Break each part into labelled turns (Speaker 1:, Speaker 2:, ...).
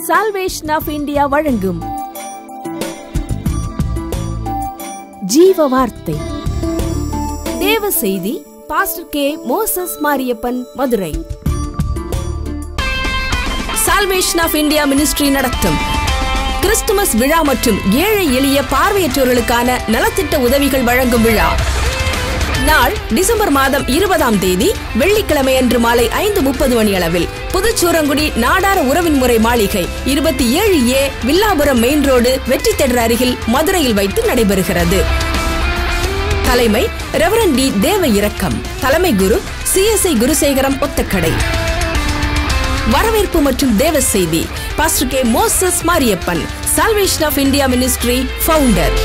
Speaker 1: Salvation of India வழங்கும் ஜீவ வார்த்தை தேவ செய்தி pastor K Moses Mariappan Madurai salvation of India ministry நடத்தும் கிறிஸ்துமஸ் விழா மற்றும் ஏழை எளிய பார்வையற்றோர்களுக்கான நலத்திட்ட உதவிகள் வழங்கும் விழா நாள் டிசம்பர் மாதம் இருபதாம் தேதி வெள்ளிக்கிழமை அன்று மாலை ஐந்து முப்பது மணி அளவில் புதுச்சூரங்குடி நாடார உறவின் முறை மாளிகை இருபத்தி ஏழு ஏ வில்லாபுரம் மெயின் ரோடு வெற்றி தேடர் அருகில் மதுரையில் வைத்து நடைபெறுகிறது தலைமை ரெவரன் டி தேவ இரக்கம் தலைமை குரு சிஎஸ்ஐ குருசேகரம் ஒத்தக்கடை வரவேற்பு மற்றும் தேவ செய்தி pastor K Moses Mariappan salvation of India ministry founder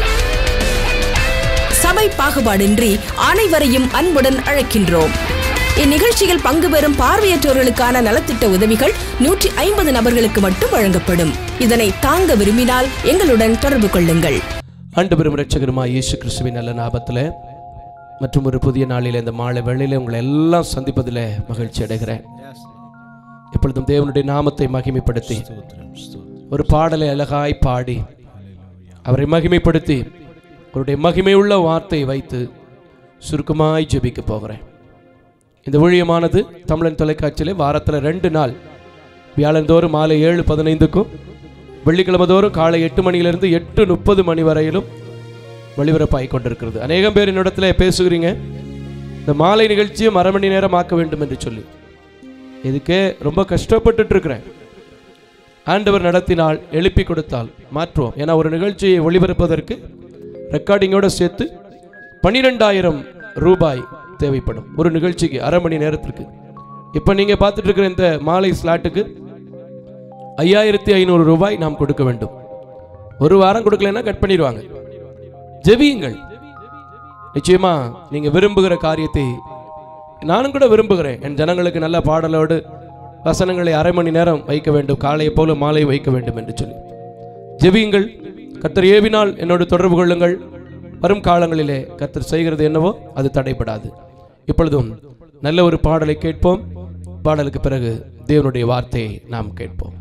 Speaker 1: சபை பாகுபாடின்றி அனைவரையும் அன்புடன் அழைக்கின்றோம் இந்நிகழ்ச்சியில் பங்கு பெறும் பார்வையற்றோர்களுக்கான நலத்திட்ட உதவிகள் நூற்றி ஐம்பது நபர்களுக்கு மட்டும் வழங்கப்படும் இதனை தாங்க விரும்பினால் எங்களுடன் தொடர்பு கொள்ளுங்கள்
Speaker 2: ஆண்டவரும் இரட்சகருமாய் இயேசு கிறிஸ்துவின் நல்ல நாபத்தில் மற்றும் ஒரு புதிய நாளில் இந்த மாலை வேளையில் உங்களை எல்லாம் சந்திப்பதில் மகிழ்ச்சி அடைகிறேன் இப்பொழுதும் தேவனுடைய நாமத்தை மகிமைப்படுத்தி ஒரு பாடலை அழகாய் பாடி அவரை மகிமைப்படுத்தி அவருடைய மகிமையுள்ள வார்த்தையை வைத்து சுருக்கமாய் ஜெபிக்க போகிறேன் இந்த ஊழியமானது தமிழன் தொலைக்காட்சியிலே வாரத்தில் ரெண்டு நாள் வியாழந்தோறும் மாலை ஏழு பதினைந்துக்கும் வெள்ளிக்கிழமை தோறும் காலை எட்டு மணியிலிருந்து எட்டு முப்பது மணி வரையிலும் ஒளிபரப்பாகி கொண்டிருக்கிறது அநேகம் பேர் என்னிடத்துல பேசுகிறீங்க இந்த மாலை நிகழ்ச்சியை அரை மணி நேரம் ஆக்க வேண்டும் என்று சொல்லி இதுக்கே ரொம்ப கஷ்டப்பட்டுட்டு இருக்கிறேன் ஆண்டவர் நடத்தினால் எழுப்பி கொடுத்தால் மாற்றுவோம் ஏன்னா ஒரு நிகழ்ச்சியை ஒளிபரப்பதற்கு ரெக்கார்டிங்கோட சேர்த்து பன்னிரெண்டாயிரம் ரூபாய் தேவைப்படும் ஒரு நிகழ்ச்சிக்கு அரை மணி நேரத்திற்கு இப்போ நீங்கள் பார்த்துட்டு இருக்கிற இந்த மாலை ஸ்லாட்டுக்கு ஐயாயிரத்தி ஐநூறு ரூபாய் நாம் கொடுக்க வேண்டும் ஒரு வாரம் கொடுக்கலன்னா கட் பண்ணிடுவாங்க ஜெபியுங்கள் நிச்சயமா நீங்க விரும்புகிற காரியத்தை நானும் கூட விரும்புகிறேன் என் ஜனங்களுக்கு நல்ல பாடலோடு வசனங்களை அரை மணி நேரம் வைக்க வேண்டும் காலையை போல மாலை வைக்க வேண்டும் என்று சொல்லி ஜெபியுங்கள் கர்த்தர் ஏவினால் என்னோடு தொடர்பு கொள்ளுங்கள் வரும் காலங்களிலே கர்த்தர் செய்கிறது என்னவோ அது தடைபடாது இப்பொழுதும் நல்ல ஒரு பாடலை கேட்போம் பாடலுக்கு பிறகு தேவனுடைய வார்த்தையை நாம் கேட்போம்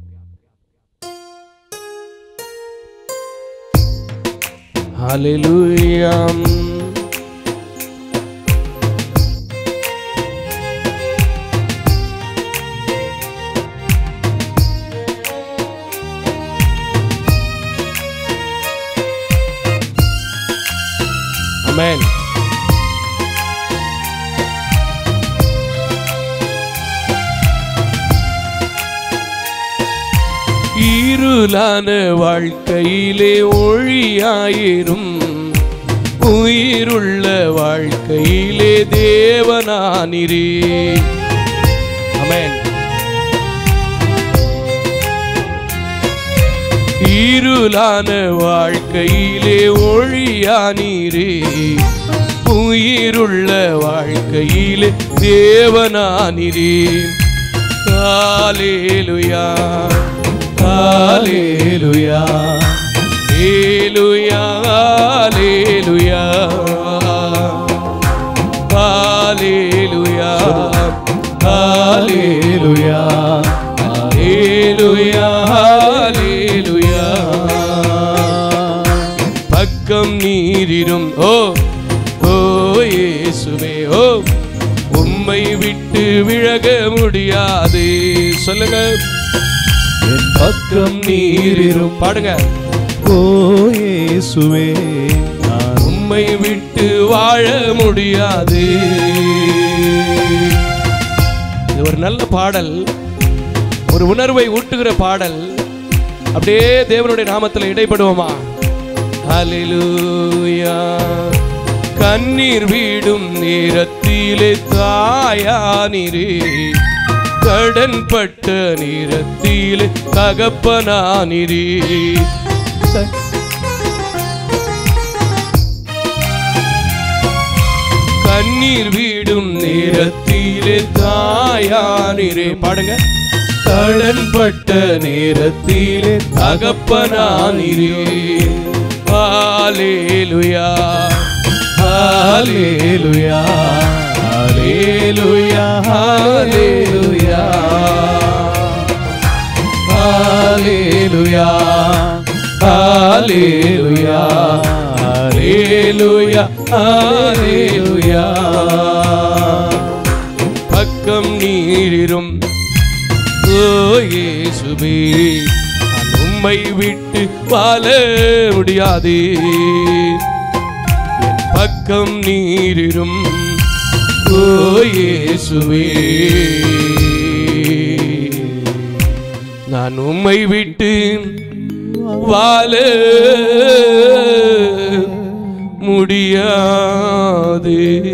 Speaker 2: Hallelujah. Amen. இருளான வாழ்க்கையிலே ஒளியாயிரும் உயிருள்ள வாழ்க்கையிலே தேவனானிரே அமேன் இருளான வாழ்க்கையிலே ஒளியானீரே உயிருள்ள வாழ்க்கையிலே தேவனானிரே Hallelujah. Hallelujah. Hallelujah. Hallelujah. Hallelujah. Hallelujah. Hallelujah. Hallelujah. பக்கம் நீரிரும் ஓ ஓ இயேசுவே ஓ உம்மை விட்டு விலக முடியாது சொல்லுங்க
Speaker 3: என் பக்கம்
Speaker 2: நீரிரும் பாடுங்க
Speaker 3: ஓ இயேசுவே நான்
Speaker 2: உம்மை விட்டு வாழ முடியாது இது ஒரு நல்ல பாடல் ஒரு உணர்வை ஊட்டுகிற பாடல் அப்படியே தேவனுடைய நாமத்தில் இடைப்படுவோமா ஹalleluya கண்ணீர் வீடும் நேரத்திலே தாயானிரே கடன் பட்ட நேரத்திலே தகப்பனானிரே கண்ணீர் வீடும் நேரத்திலே தாயானிரே பாடுங்க கடன் பட்ட நேரத்திலே தகப்பனானிரே ஹalleluya
Speaker 3: ஹalleluya ஹalleluya ஹalleluya
Speaker 2: ஹalleluya ஹalleluya ஹalleluya பக்கம் நீரிரும் ஓ இயேசுவே நான் உம்மை விட்டு வாழ முடியாது என் பக்கம் நீரிரும் ஓ இயேசுவே நான் உம்மை விட்டு வாழ முடியாது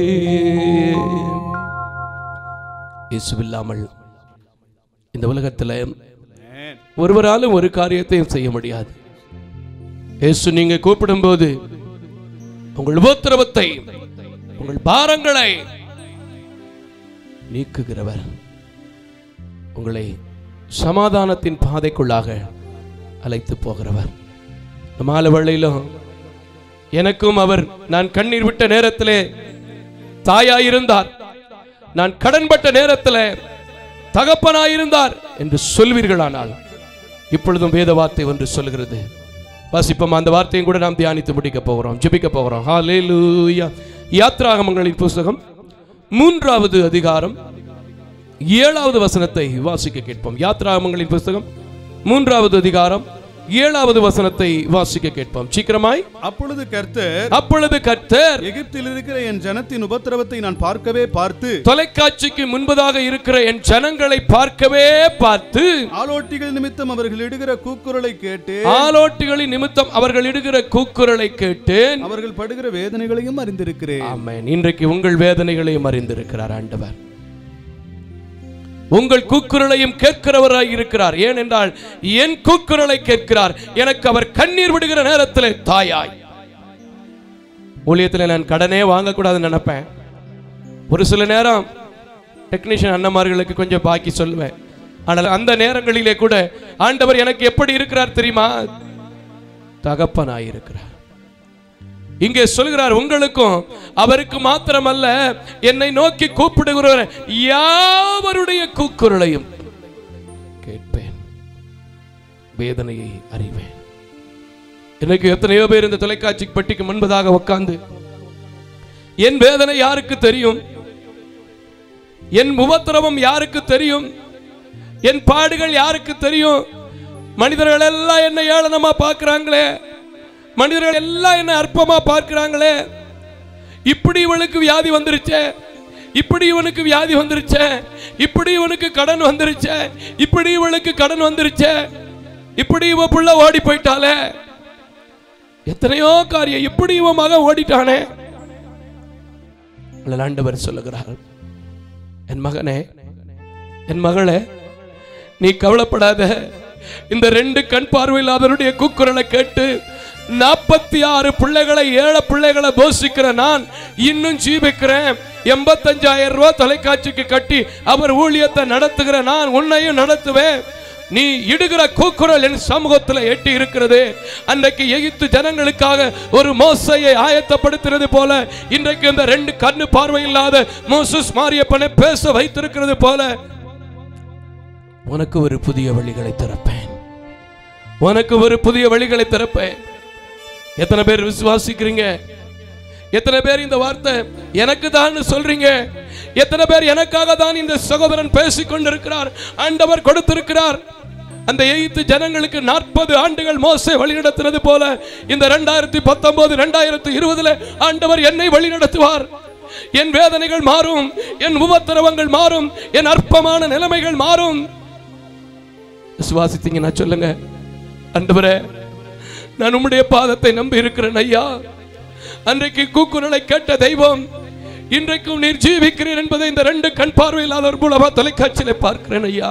Speaker 2: இயேசுவில்லாமல் இந்த உலகத்தில் ஒருவராலும் ஒரு காரியத்தையும் செய்ய முடியாது இயேசு நீங்க கூப்பிடும்போது உங்கள் உபத்திரவத்தை உங்கள் பாரங்களை நீக்குகிறவர் உங்களை சமாதானத்தின் பாதைக்குள்ளாக அழைத்து போகிறவர் இந்த மாலை வேளையிலும் எனக்கும் அவர் நான் கண்ணீர் விட்ட நேரத்திலே தாயாயிருந்தார் நான் கடன்பட்ட நேரத்தில் தகப்பனாயிருந்தார் என்று சொல்வீர்களானால் இப்பொழுதும் வேத வார்த்தை ஒன்று சொல்கிறது வாசிப்போம் அந்த வார்த்தையும் கூட நாம் தியானித்து முடிக்க போகிறோம் ஜெபிக்க போகிறோம் ஹalleluya யாத்ராகமங்களின் புஸ்தகம் மூன்றாவது அதிகாரம் ஏழாவது வசனத்தை வாசிக்க கேட்போம் யாத்ராகமங்களின் புஸ்தகம் மூன்றாவது அதிகாரம் ஏழாவது வசனத்தை வாசிக்க கேட்போம் சீக்கிரமாய்
Speaker 3: அப்பொழுது கர்த்தர்
Speaker 2: அப்பொழுது கர்த்தர்
Speaker 3: எகிப்தில் இருக்கிற என் ஜனத்தின் உபத்திரவத்தை நான் பார்க்கவே பார்த்து
Speaker 2: தொலைக்காட்சிக்கு முன்பதாக இருக்கிற என் ஜனங்களை பார்க்கவே பார்த்து
Speaker 3: ஆலோட்டிகள் நிமித்தம் அவர்கள் இடுகிற கூக்குரலை கேட்டு
Speaker 2: ஆலோட்டிகளின் நிமித்தம் அவர்கள் இடுகிற கூக்குரலை கேட்டேன்
Speaker 3: அவர்கள் படுகிற வேதனைகளையும் அறிந்திருக்கிறேன்
Speaker 2: ஆமென் இன்றைக்கு உங்கள் வேதனைகளையும் அறிந்திருக்கிறார் ஆண்டவர் உங்கள் கூக்குரலையும் கேட்கிறவராய் இருக்கிறார் ஏனென்றால் என் கூக்குரலை கேட்கிறார் எனக்கு அவர் கண்ணீர் விடுகிற நேரத்தில் தாயாய் ஊழியத்தில் நான் கடனே வாங்கக்கூடாதுன்னு நினைப்பேன் ஒரு சில நேரம் டெக்னீஷியன் அண்ணமார்களுக்கு கொஞ்சம் பாக்கி சொல்லுவேன் ஆனால் அந்த நேரங்களிலே கூட ஆண்டவர் எனக்கு எப்படி இருக்கிறார் தெரியுமா தகப்பனாய் இருக்கிறார் இங்கே சொல்கிறார் உங்களுக்கும் அவருக்கு மாத்திரமல்ல என்னை நோக்கி கூப்பிடுகிறவர் யாவருடைய கூக்குரலையும் கேட்பேன் வேதனையை அறிவேன் எனக்கு எத்தனையோ பேர் இந்த தொலைக்காட்சி பெட்டிக்கு முன்பதாக உட்கார்ந்து என் வேதனை யாருக்கு தெரியும் என் உபத்திரவம் யாருக்கு தெரியும் என் பாடுகள் யாருக்கு தெரியும் மனிதர்கள் எல்லாம் என்ன ஏளனமா பார்க்கறாங்களே மனிதர்கள் எல்லாம் என்ன அற்பமா பார்க்கறாங்களே இப்படி இவனுக்கு வியாதி வந்துருச்சே இப்படி இவனுக்கு வியாதி வந்துருச்சே இப்படி இவனுக்கு கடன் வந்துருச்சே இப்படி இவளுக்கு கடன் வந்துருச்சே இப்படி இவ புள்ள ஓடி போயிட்டாலே எத்தனையோ காரியம் இப்படி இவன் மகன் ஓடிட்டானே ஆனால் ஆண்டவர் சொல்லுகிறார் என் மகனே என் மகளே நீ கவலைப்படாத இந்த ரெண்டு கண் பார்வையில்லாதவருடைய கூக்குரலை கேட்டு நாற்பத்தி ஆறு பிள்ளைகளை ஏழை பிள்ளைகளை போஷிக்கிற நான் இன்னும் ஜீவிக்கிறேன் எண்பத்தஞ்சாயிரம் ரூபாய் தொலைக்காட்சிக்கு கட்டி அவர் ஊழியத்தை நடத்துகிற நான் உன்னையும் நடத்துவேன் நீ இடுகிற கூக்குரல் என் சமூகத்தில் எட்டி இருக்கிறது அன்றைக்கு எகிப்து ஜனங்களுக்காக ஒரு மோசையை ஆயத்தப்படுத்துறது போல இன்றைக்கு இந்த ரெண்டு கண்ணு பார்வை இல்லாத மோசஸ் மாரியப்பனை பேச வைத்திருக்கிறது போல உனக்கு ஒரு புதிய வழிகளை திறப்பேன் உனக்கு ஒரு புதிய வழிகளை திறப்பேன் எத்தனை பேர் விசுவாசிக்கிறீங்க எத்தனை பேர் இந்த வார்த்தை எனக்கு தான் சொல்றீங்க எத்தனை பேர் எனக்காக தான் இந்த சகோதரன் பேசிக் கொண்டிருக்கிறார் ஆண்டவர் கொடுத்திருக்கிறார் அந்த எய்த்து ஜனங்களுக்கு நாற்பது ஆண்டுகள் மோசே வழிநடத்தினது போல இந்த ரெண்டாயிரத்தி பத்தொன்பது ரெண்டாயிரத்தி இருபதுல ஆண்டவர் என்னை வழிநடத்துவார் என் வேதனைகள் மாறும் என் உபத்திரவங்கள் மாறும் என் அற்பமான நிலைமைகள் மாறும் விசுவாசித்தீங்கன்னா சொல்லுங்க ஆண்டவரே நான் உம்முடைய பாதத்தை நம்பி இருக்கிறேன் ஐயா அன்றைக்கு கூக்குரலை கேட்ட தெய்வம் இன்றைக்கும் நீர் ஜீவிக்கிறேன் என்பதை இந்த ரெண்டு கண் பார்வையில்லாதவர் மூலமா தொலைக்காட்சியில பார்க்கிறேன் ஐயா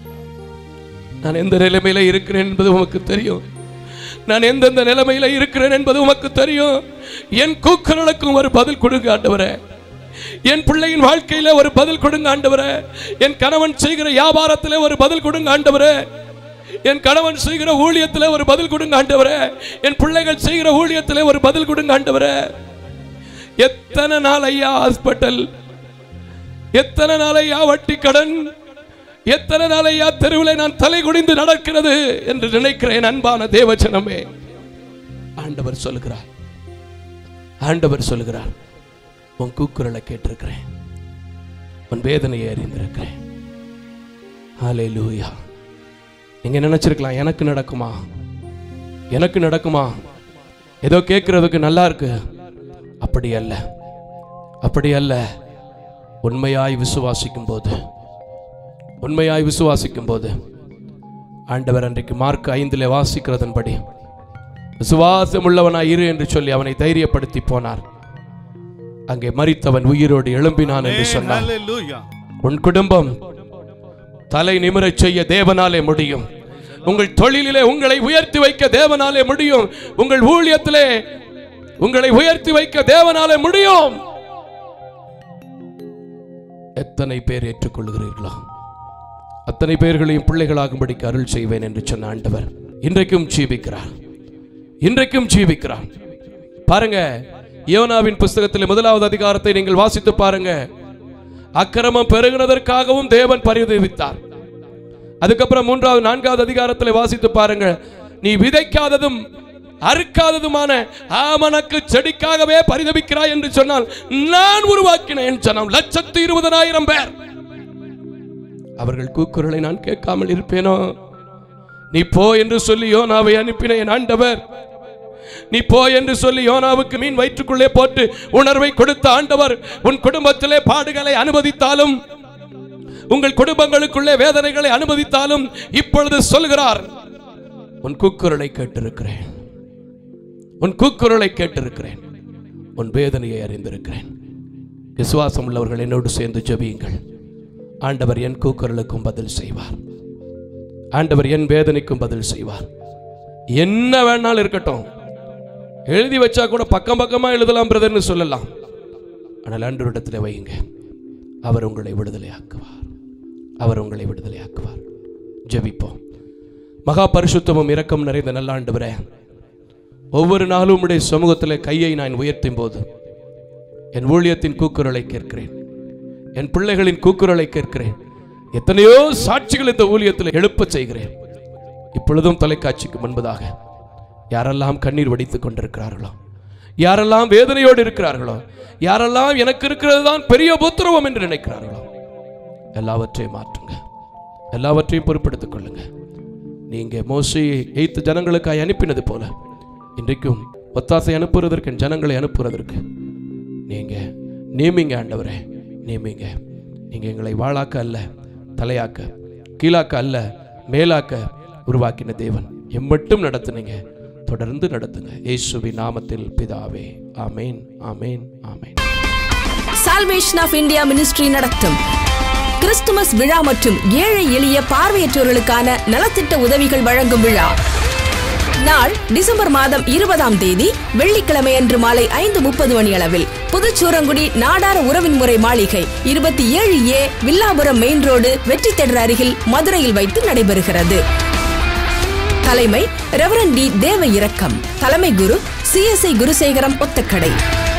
Speaker 2: நான் எந்த நிலைமையில இருக்கிறேன் என்பது உமக்கு தெரியும் நான் எந்தெந்த நிலைமையில இருக்கிறேன் என்பது உமக்கு தெரியும் என் கூக்குரலுக்கும் ஒரு பதில் கொடுங்க ஆண்டவரே என் பிள்ளையின் வாழ்க்கையில ஒரு பதில் கொடுங்க ஆண்டவரே என் கணவன் செய்கிற வியாபாரத்திலே ஒரு பதில் கொடுங்க ஆண்டவரே என் கணவன் செய்கிற ஊழியத்திலே ஒரு பதில் கொடுங்க ஆண்டவரே என் பிள்ளைகள் செய்கிற ஊழியத்திலே ஒரு பதில் கொடுங்க ஆண்டவரே எத்தனை நாள் ஐயா ஹாஸ்பிட்டல் எத்தனை நாள் ஐயா வட்டி கடன் எத்தனை நாள் ஐயா தெருவில் நான் தலை குனிந்து நடக்கிறது என்று நினைக்கிறேன் அன்பான தேவச்சனமே ஆண்டவர் சொல்லுகிறார் ஆண்டவர் சொல்லுகிறார் உன் கூக்குரலை கேட்டிருக்கிறேன் உன் வேதனையை அறிந்திருக்கிறேன் ஹாலே லூயா நீங்க நினைச்சிருக்கலாம் எனக்கு நடக்குமா எனக்கு நடக்குமா ஏதோ கேட்கறதுக்கு நல்லா இருக்கு அப்படி அல்ல அப்படி அல்ல உண்மையாய் விசுவாசிக்கும் போது உண்மையாய் விசுவாசிக்கும் போது ஆண்டவர் அன்றைக்கு மார்க் ஐந்திலே வாசிக்கிறதன்படி விசுவாசம் உள்ளவனாய் இரு என்று சொல்லி அவனை தைரியப்படுத்தி போனார் அங்கே மரித்தவன் உயிரோடு எழும்பினான் என்று சொன்னார்
Speaker 3: Hallelujah.
Speaker 2: உன் குடும்பம் தலை நிமிரச் செய்ய தேவனாலே முடியும் உங்கள் தொழிலிலே உங்களை உயர்த்தி வைக்க தேவனாலே முடியும் உங்கள் ஊழியத்திலே உங்களை உயர்த்தி வைக்க தேவனாலே முடியும் எத்தனை பேர் ஏற்றுக்கொள்கிறீர்களோ அத்தனை பேர்களையும் பிள்ளைகளாகும்படிக்கு அருள் செய்வேன் என்று சொன்ன ஆண்டவர் இன்றைக்கும் ஜீவிக்கிறார் இன்றைக்கும் ஜீவிக்கிறார் பாருங்க யோனாவின் புஸ்தகத்தில் முதலாவது அதிகாரத்தை நீங்கள் வாசித்து பாருங்க அக்கிரமம் பெருகினதற்காகவும் தேவன் பரிதவித்தார் அதுக்கப்புறம் மூன்றாவது நான்காவது அதிகாரத்தில் வாசித்து பாருங்க நீ விதைக்காததும் அறுக்காததுமான ஆமனக்கு செடிக்காகவே பரிதபிக்கிறாய் என்று சொன்னால் நான் உருவாக்கினேன் சொன்னான் லட்சத்து இருபதனாயிரம் பேர் அவர்கள் கூக்குரலை நான் கேட்காமல் இருப்பேனோ நீ போ என்று சொல்லி யோனாவை அனுப்பின என் ஆண்டவர் நீ போ என்று சொல்லி யோனாவுக்கு மீன் வயிற்றுக்குள்ளே போட்டு உணர்வை கொடுத்த ஆண்டவர் உன் குடும்பத்திலே பாடுகளை அனுமதித்தாலும் உங்கள் குடும்பங்களுக்குள்ளே வேதனைகளை அனுமதித்தாலும் இப்பொழுது சொல்கிறார் உன் கூக்குரலை கேட்டிருக்கிறேன் உன் கூக்குரலை கேட்டிருக்கிறேன் உன் வேதனையை அறிந்திருக்கிறேன் விசுவாசம் உள்ளவர்கள் என்னோடு சேர்ந்து ஜெபியுங்கள் ஆண்டவர் என் கூக்குரலுக்கும் பதில் செய்வார் ஆண்டவர் என் வேதனைக்கும் பதில் செய்வார் என்ன வேணாலும் இருக்கட்டும் எழுதி வச்சா கூட பக்கம் பக்கமா எழுதலாம் பிரதர்னு சொல்லலாம் ஆனால் ஆண்டவரிடத்தில் வையுங்க அவர் உங்களை விடுதலையாக்குவார் அவர் உங்களை விடுதலையாக்குவார் ஜெபிப்போம் மகா பரிசுத்தமும் இரக்கம் நிறைந்த நல்ல ஆண்டவரே ஒவ்வொரு நாளும் உம்முடைய சமூகத்தில் கையை நான் உயர்த்தும் போது என் ஊழியத்தின் கூக்குரலை கேட்கிறேன் என் பிள்ளைகளின் கூக்குரலை கேட்கிறேன் எத்தனையோ சாட்சிகள் இந்த ஊழியத்தில் எழுப்பச் செய்கிறேன் இப்பொழுதும் தொலைக்காட்சிக்கு முன்பதாக யாரெல்லாம் கண்ணீர் வடித்துக் கொண்டிருக்கிறார்களோ யாரெல்லாம் வேதனையோடு இருக்கிறார்களோ யாரெல்லாம் எனக்கு இருக்கிறது தான் பெரிய உபத்திரவம் என்று நினைக்கிறார்களோ எல்லாவற்றையும் மாற்றுங்க எல்லாவற்றையும் பொறுப்படுத்திக் கொள்ளுங்க நீங்க மோசையை எய்த்து ஜனங்களுக்காய் அனுப்பினது போல இன்றைக்கும் ஒத்தாசை அனுப்புவதற்கு என் ஜனங்களை அனுப்புவதற்கு நீங்க நியமிங்க ஆண்டவரே நியமிங்க நீங்க எங்களை வாழாக்க அல்ல தலையாக்க கீழாக்க அல்ல மேலாக்க உருவாக்கின தேவன் எம்மட்டும் நடத்துனீங்க தொடர்ந்து நடத்துங்க இயேசுவின் நாமத்தில் பிதாவே ஆமேன் ஆமேன் ஆமேன்
Speaker 1: சால்வேஷன் ஆஃப் இந்தியா மினிஸ்ட்ரி நடத்தும் கிறிஸ்துமஸ் விழா மற்றும் ஏழை எளிய பார்வையற்றோர்களுக்கான நலத்திட்ட உதவிகள் வழங்கும் விழா நாள் டிசம்பர் மாதம் இருபதாம் தேதி வெள்ளிக்கிழமை அன்று மாலை ஐந்து முப்பது மணி அளவில் புதுச்சூரங்குடி நாடார உறவின் முறை மாளிகை இருபத்தி ஏழு ஏ வில்லாபுரம் மெயின் ரோடு வெற்றி தேடர் அருகில் மதுரையில் வைத்து நடைபெறுகிறது தலைமை ரெவரன் டி தேவ இரக்கம் தலைமை குரு சிஎஸ்ஐ குருசேகரம் ஒத்தக்கடை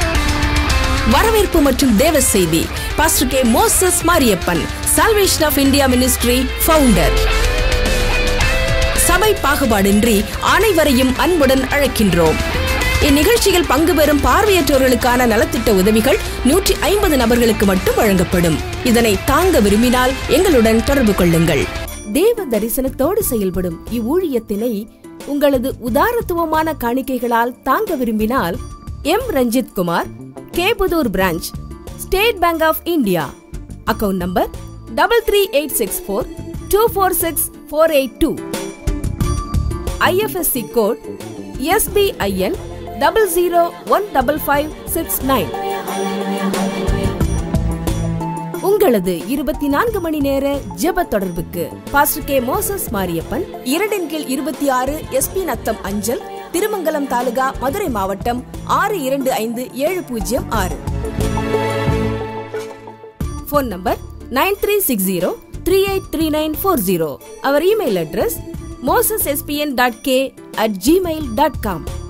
Speaker 1: வரவேற்பு மற்றும் தேவ செய்தி pastor K Moses Mariappan salvation of India ministry founder சபை பாகுபாடின்றி அனைவரையும் அன்புடன் அழைக்கின்றோம் இந்நிகழ்ச்சியில் பங்கு பெறும் பார்வையற்றோர்களுக்கான நலத்திட்ட உதவிகள் நூற்றி ஐம்பது நபர்களுக்கு மட்டும் வழங்கப்படும் இதனை தாங்க விரும்பினால் எங்களுடன் தொடர்பு கொள்ளுங்கள் தேவ தரிசனத்தோடு செயல்படும் இவ்வூழியத்தினை உங்களது உதாரத்துவமான காணிக்கைகளால் தாங்க விரும்பினால் M Ranjith Kumar K Pudur branch State Bank of India account number double three eight six four two four six four eight two IFSC code SBIN double zero one double five six nine உங்களது இருபத்தி நான்கு மணி நேர ஜெப தொடர்புக்கு பாஸ்டர் கே மோசஸ் மாரியப்பன் இரண்டின் கீழ் இருபத்தி ஆறு எஸ்பி நத்தம் அஞ்சல் திருமங்கலம் தாலுகா மதுரை மாவட்டம் ஆறு இரண்டு ஐந்து ஏழு பூஜ்ஜியம் ஆறு phone number nine three six zero three eight three nine four zero அவர் email address Moses SBN dot K at Gmail dot com